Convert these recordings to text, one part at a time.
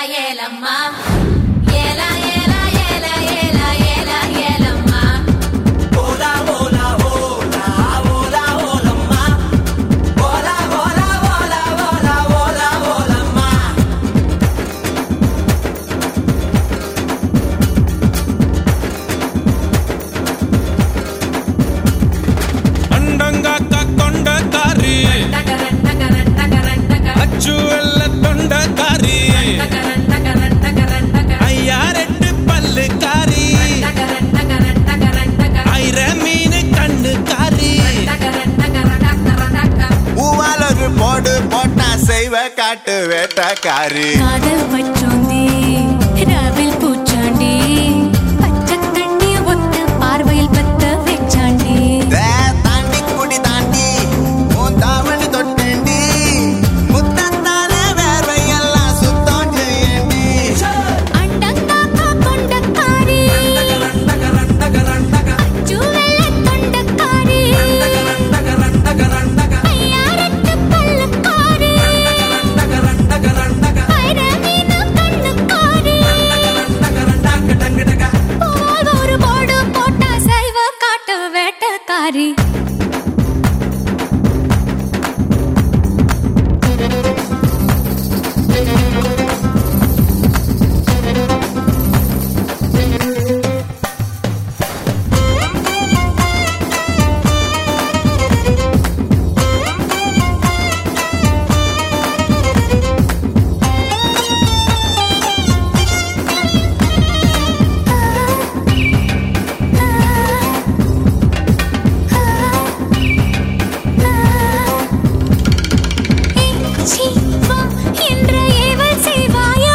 ஏலம்மா ஏலா ஏலா ஏலா ஏலா ஏலா ஏலம்மா ஓலா ஓலா ஓலா ஓலா ஓலம்மா ஓலா ஓலா ஓலா ஓலா ஓலா ஓலம்மா ಅಂಡಂಗಾಕ ಕೊಂಡಕಾರಿ டகரன் டகரன் டகரன் டகரன் ಅಚ್ಚು ಎಲ್ಲ ತೊಂಡಕಾರಿ டகரன் டகரன் டகரன் டகரன் ஐயாரெட்டு பல்லு காரி டகரன் டகரன் டகரன் டகரன் ஐர மீன் கண்ணு காரி டகரன் டகரன் டகரன் டகரன் பூவாலொரு போடு போட்டா செய்வ காட்டு வேட்டக்காரி காதல் வச்சோந்தே ராவில் பூச்சாண்டி பச்சை தண்ணிய ஒத்த பார்வையில் பத்த வச்சாண்டி தே தாண்டி குடி தாண்டி உன் தாவணி தொட்டேண்டி முத்தத்தால வேர்வையெல்லாம் சுத்தம் செய்யண்டி அண்டங்காக்கா கொண்டக்காரி டகரன் டகரன் டகரன் ஜூவெல்ல தொண்டக்காரி டகரன் டகரன் டகரன் ஐயாரத்து பல்லக்காரி டகரன் டகரன் டகரன் ஐரமீன கண்ணுக்காரி டகரன் டக டங்க டக போல் ஒரு போடு போட்டா சைவ காட்டு வேட்டக்காரி சி வா என்ற ஏவல் செய்வாயா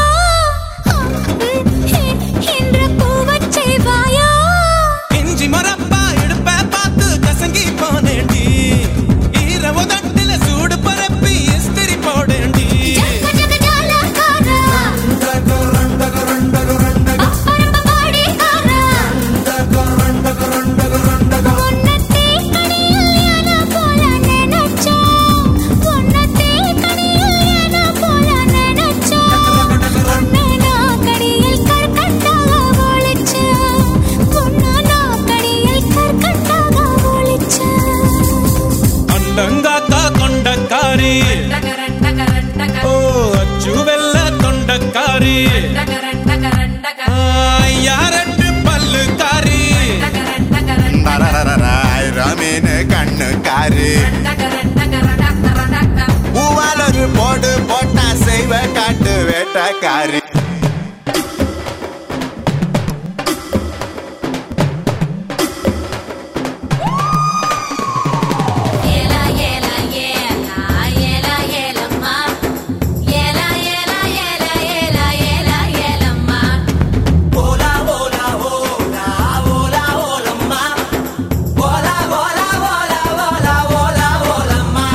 என்ற பூவச் செய்வாயா இஞ்சி மரப்பா இடுப்ப பார்த்து கசங்கி போனேண்டி ஈர உதட்டில சூடு பரப்பி இஸ்திரி போடேண்டி ஜக ஜக ஜாலக்காரா டகரன் டகரன் டகரன் டக அப்பரம்ப பாடிக்காரா டகரன் டகரன் டகரன் டக உன்னத்தே கனியில் யானா போல நினைச்சா உன்னத்தே கனியில் யானா போல நினைச்சா உன்னை நான் கடியில் கற்கண்டாக ஒளிச்சா உன்னை நான் கடியில் கற்கண்டாக ஒளிச்சா ಅಂಡಂಗಾಕ ಕೊಂಡಕಾರಿ டகரன் டகரன் ಓ டகரன் ಅಚ್ಚು வெல்ல ತೊಂಡಕಾರಿ டகரன் டகரன் டகரன் ஐயாரெட்டு பல்லு காரி டகரன் டகரன் ரமீன் கண்ணுக்காரி டகரன் டகரன் டகரன் டகரன் பூவாலொரு போடு போட்டா செய்வ காட்டு வேட்டக்காரி ஏலா ஏலா ஏலா ஏலா ஏலம்மா ஏலா ஏலா ஏலா ஏலா ஏலா ஏலம்மா ஓலா ஓலா ஓலா ஓலா ஓலம்மா ஓலா ஓலா ஓலா ஓலா ஓலா ஓலம்மா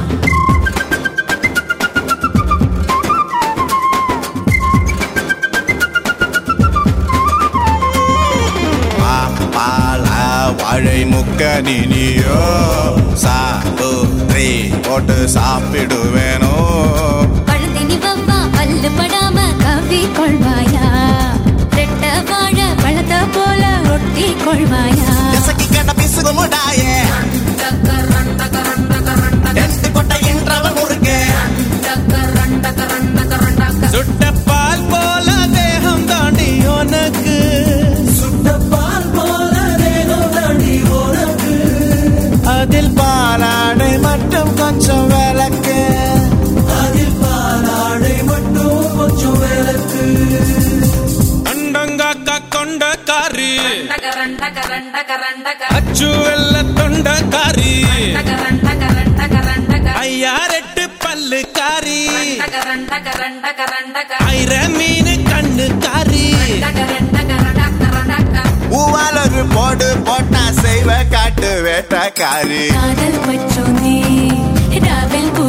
பால வாழை முக்க நினியோ சாப்பிட்ரி போட்டு சாப்பிடுவேனோ பழுதினி வவ்வா பல்லு படாம கவி கொள்வாயா ரெட்ட வாழ பழத்த போல ஒட்டி கொள்வாயா எசக்கி கண்ட பிசுகு முடாயே டகரன் டகரன் டகரன் டகரன் ரெண்டு கொட்டை இன்றவ முறுக்கு டகரன் டகரன் டகரன் டகரன் சுட்ட பால் போல தேகம் தாண்டி உனக்கு சுட்ட பால் போல தேகம் தாண்டி உனக்கு அதில் பாலாடை மட்டும் கொஞ்சம் விளக்கு அதில் பாலாடை மட்டும் கொஞ்சம் விளக்கு ಅಂಡಂಗಾಕ ಕೊಂಡಕಾರಿ டகரன் டகரன் டகரன் டகரன் ಅಚ್ಚು ಎಲ್ಲ ತೊಂಡಕಾರಿ டகரன் டகரன் டகரன் டகரன் ஐயாரெட்டு பல்லு காரி டகரன் டகரன் டகரன் டகரன் ஐர மீன் கண்ணு காரி டகரன் டகரன் டகரன் டகரன் பூவாலொரு போடு போட்டா செய்வ காட்டு வேட்டக்காரி காதல் பற்றோனே ராவில்